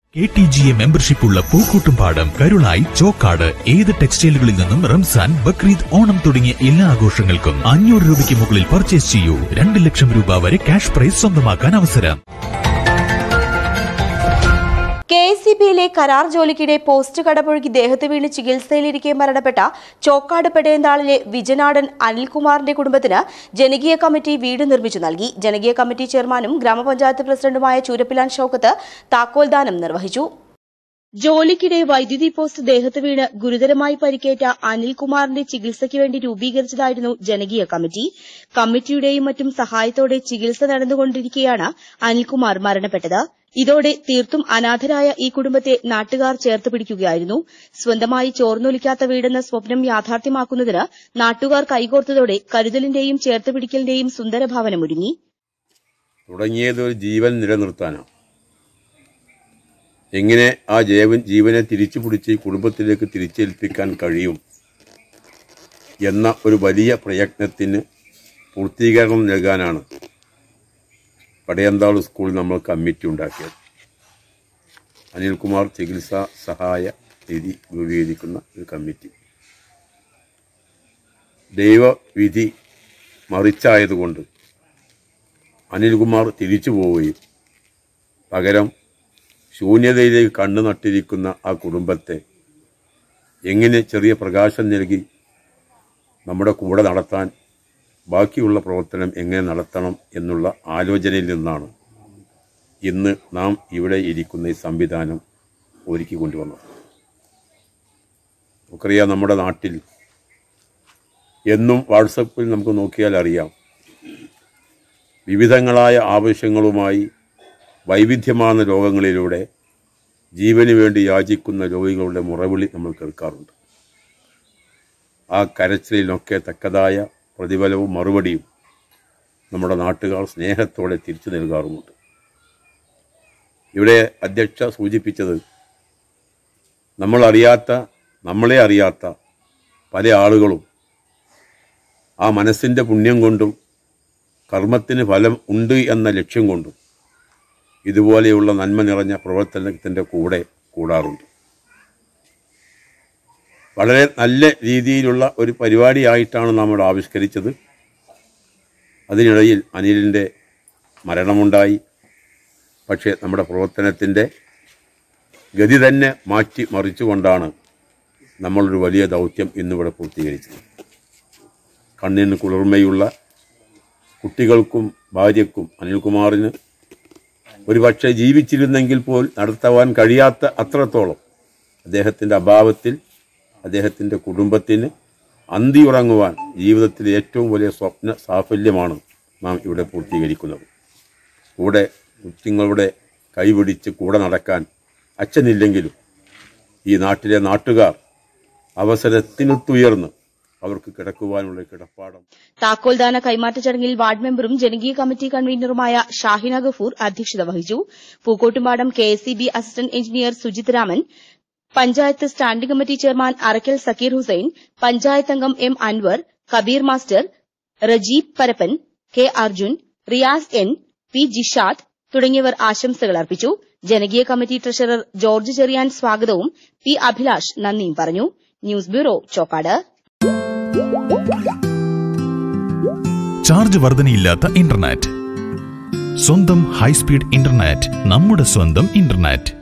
K T G A membership ഉള്ള പൂക്കൂട്ടുംപാടം കരുളായി ചോക്കാട് ഏത് ടെക്സ്റ്റൈലുകളിൽ നിന്നും റംസാൻ ബക്രീദ് ഓണം തുടങ്ങിയ എല്ലാ ആഘോഷങ്ങൾക്കും അഞ്ഞൂറ് രൂപയ്ക്ക് മുകളിൽ പർച്ചേസ് ചെയ്യൂ രണ്ട് ലക്ഷം രൂപ വരെ ക്യാഷ് പ്രൈസ് സ്വന്തമാക്കാൻ അവസരം കെ എസ് സി ബിയിലെ കരാർ ജോലിക്കിടെ പോസ്റ്റ് കടപുഴകി ദേഹത്ത് വീണ് ചികിത്സയിലിരിക്കെ മരണപ്പെട്ട ചോക്കാട് പെടയന്താളിലെ വിജനാടൻ അനിൽകുമാറിന്റെ കുടുംബത്തിന് ജനകീയ കമ്മിറ്റി വീട് നിർമ്മിച്ചു നൽകി ജനകീയ കമ്മിറ്റി ചെയർമാനും ഗ്രാമപഞ്ചായത്ത് പ്രസിഡന്റുമായ ചൂരപ്പിലാൻ ഷൌക്കത്ത് താക്കോൽദാനം നിർവഹിച്ചു ജോലിക്കിടെ വൈദ്യുതി പോസ്റ്റ് ദേഹത്ത് വീണ് ഗുരുതരമായി പരിക്കേറ്റ അനിൽകുമാറിന്റെ ചികിത്സയ്ക്ക് വേണ്ടി രൂപീകരിച്ചതായിരുന്നു ജനകീയ കമ്മിറ്റി കമ്മിറ്റിയുടെയും മറ്റും സഹായത്തോടെ ചികിത്സ നടന്നുകൊണ്ടിരിക്കെയാണ് അനിൽകുമാർ മരണപ്പെട്ടത് ഇതോടെ തീർത്തും അനാഥരായ ഈ കുടുംബത്തെ നാട്ടുകാർ ചേർത്ത് പിടിക്കുകയായിരുന്നു സ്വന്തമായി ചോർന്നൊലിക്കാത്ത വീടെന്ന സ്വപ്നം യാഥാർത്ഥ്യമാക്കുന്നതിന് നാട്ടുകാർ കൈകോർത്തതോടെ കരുതലിന്റെയും ചേർത്ത് പിടിക്കലിന്റെയും സുന്ദരഭവനമൊരുങ്ങി തുടങ്ങിയത് ഒരു ജീവൻ നിലനിർത്താനാണ് എങ്ങനെ ആ ജീവൻ ജീവനെ തിരിച്ചു പിടിച്ച് ഈ കുടുംബത്തിലേക്ക് തിരിച്ചേൽപ്പിക്കാൻ കഴിയും എന്ന ഒരു വലിയ പ്രയത്നത്തിന് പൂർത്തീകരണം നൽകാനാണ് പടയന്താൾ സ്കൂളിൽ നമ്മൾ കമ്മിറ്റി ഉണ്ടാക്കിയത് അനിൽകുമാർ ചികിത്സാ സഹായ നിധി രൂപീകരിക്കുന്ന ഒരു കമ്മിറ്റി ദൈവവിധി മറിച്ചായതുകൊണ്ട് അനിൽകുമാർ തിരിച്ചു പോവുകയും പകരം ശൂന്യതയിലേക്ക് കണ്ണു നട്ടിരിക്കുന്ന ആ കുടുംബത്തെ എങ്ങനെ ചെറിയ പ്രകാശം നൽകി നമ്മുടെ കൂടെ നടത്താൻ ബാക്കിയുള്ള പ്രവർത്തനം എങ്ങനെ നടത്തണം എന്നുള്ള ആലോചനയിൽ നിന്നാണ് ഇന്ന് നാം ഇവിടെ ഇരിക്കുന്ന ഈ സംവിധാനം ഒരുക്കി കൊണ്ടുവന്നത് നമുക്കറിയാം നമ്മുടെ നാട്ടിൽ എന്നും വാട്സപ്പിൽ നമുക്ക് നോക്കിയാൽ അറിയാം വിവിധങ്ങളായ ആവശ്യങ്ങളുമായി വൈവിധ്യമാർന്ന രോഗങ്ങളിലൂടെ ജീവന് വേണ്ടി യാചിക്കുന്ന രോഗികളുടെ മുറവിളി നമ്മൾ കേൾക്കാറുണ്ട് ആ കരച്ചിലിനൊക്കെ തക്കതായ പ്രതിഫലവും മറുപടിയും നമ്മുടെ നാട്ടുകാർ സ്നേഹത്തോടെ തിരിച്ചു നൽകാറുമുണ്ട് ഇവിടെ അധ്യക്ഷ സൂചിപ്പിച്ചത് നമ്മൾ അറിയാത്ത നമ്മളെ അറിയാത്ത പല ആളുകളും ആ മനസ്സിൻ്റെ പുണ്യം കൊണ്ടും കർമ്മത്തിന് ഫലം ഉണ്ട് എന്ന ലക്ഷ്യം കൊണ്ടും ഇതുപോലെയുള്ള നന്മ നിറഞ്ഞ പ്രവർത്തനത്തിൻ്റെ കൂടെ കൂടാറുണ്ട് വളരെ നല്ല രീതിയിലുള്ള ഒരു പരിപാടിയായിട്ടാണ് നമ്മൾ ആവിഷ്കരിച്ചത് അതിനിടയിൽ അനിലിൻ്റെ മരണമുണ്ടായി പക്ഷേ നമ്മുടെ പ്രവർത്തനത്തിൻ്റെ ഗതി തന്നെ മാറ്റി മറിച്ചുകൊണ്ടാണ് നമ്മളൊരു വലിയ ദൗത്യം ഇന്നിവിടെ പൂർത്തീകരിച്ചത് കണ്ണിന് കുളിർമയുള്ള കുട്ടികൾക്കും ഭാര്യയ്ക്കും അനിൽകുമാറിന് ഒരുപക്ഷെ ജീവിച്ചിരുന്നെങ്കിൽ പോൽ നടത്തുവാൻ കഴിയാത്ത അത്രത്തോളം അദ്ദേഹത്തിൻ്റെ അഭാവത്തിൽ അദ്ദേഹത്തിൻ്റെ കുടുംബത്തിന് അന്തിയുറങ്ങുവാൻ ജീവിതത്തിൽ ഏറ്റവും വലിയ സ്വപ്ന സാഫല്യമാണ് നാം ഇവിടെ പൂർത്തീകരിക്കുന്നത് കൂടെ കുഞ്ഞുങ്ങളുടെ കൈപിടിച്ച് കൂടെ നടക്കാൻ അച്ഛനില്ലെങ്കിലും ഈ നാട്ടിലെ നാട്ടുകാർ അവസരത്തിനൊത്തുയർന്ന് അവർക്ക് കിടക്കുവാനുള്ള കിടപ്പാടം താക്കോൽദാന കൈമാറ്റ ചടങ്ങിൽ വാർഡ് മെമ്പറും ജനകീയ കമ്മിറ്റി കൺവീനറുമായ ഷാഹിന ഗഫൂർ അധ്യക്ഷത വഹിച്ചു Pookkottumpadam K S C B assistant engineer Sujith Raman panchayat standing committee chairman Arakkal Zakir Hussain panchayat അംഗം M Anwar Kabeer master Rajeeb Parappan K Arjun Riyas N P Jishad തുടങ്ങിയവർ ആശംസകൾ അർപ്പിച്ചു ജനകീയ കമ്മിറ്റി ട്രഷറർ ജോർജ് ചെറിയാൻ സ്വാഗതവും പി അഭിലാഷ് നന്ദിയും പറഞ്ഞു ന്യൂസ് ബ്യൂറോ ചോക്കാട് ചാർജ് വർധനയില്ലാത്ത ഇന്റർനെറ്റ് സ്വന്തം ഹൈസ്പീഡ് ഇന്റർനെറ്റ് നമ്മുടെ സ്വന്തം ഇന്റർനെറ്റ്